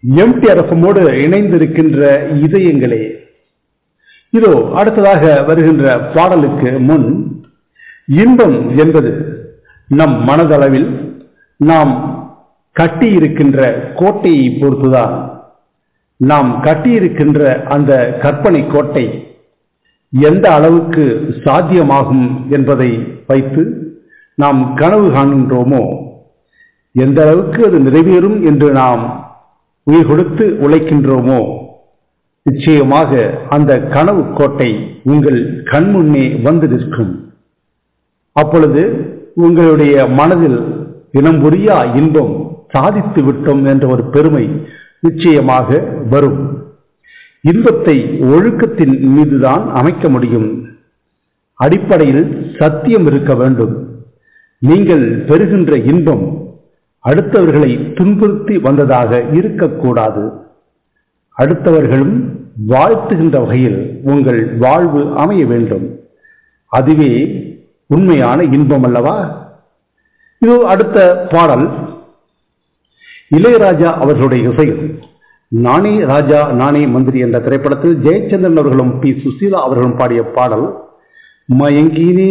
empty அரசமோடு இணைந்திருக்கின்ற இதயங்களே இதோ அடுத்ததாக வருகின்ற பாடலுக்கு முன் இன்பம் என்பது நம் மனதளவில் நாம் கட்டியிருக்கின்ற கோட்டையை பொறுத்துதான் நாம் கட்டியிருக்கின்ற அந்த கற்பனை கோட்டை எந்த அளவுக்கு சாத்தியமாகும் என்பதை வைத்து நாம் கனவு காண்கின்றோமோ எந்த அளவுக்கு அது நிறைவேறும் என்று நாம் உயிர் கொடுத்து உழைக்கின்றோமோ நிச்சயமாக அந்த கனவு கோட்டை உங்கள் கண்முன்னே வந்து நிற்கும் அப்பொழுது உங்களுடைய மனதில் இனம் புரியா இன்பம் சாதித்து விட்டோம் என்ற ஒரு பெருமை நிச்சயமாக வரும் இன்பத்தை ஒழுக்கத்தின் மீதுதான் அமைக்க முடியும் அடிப்படையில் சத்தியம் இருக்க வேண்டும் நீங்கள் பெறுகின்ற இன்பம் அடுத்தவர்களை துன்புறுத்தி வந்ததாக இருக்கக்கூடாது அடுத்தவர்களும் வாழ்த்துகின்ற வகையில் உங்கள் வாழ்வு அமைய வேண்டும் அதுவே உண்மையான இன்பம் அல்லவா இது அடுத்த பாடல் இளையராஜா அவர்களுடைய இசையில் நானே ராஜா நானே மந்திரி என்ற திரைப்படத்தில் ஜெயச்சந்திரன் அவர்களும் பி சுசீலா அவர்களும் பாடிய பாடல் மயங்கினே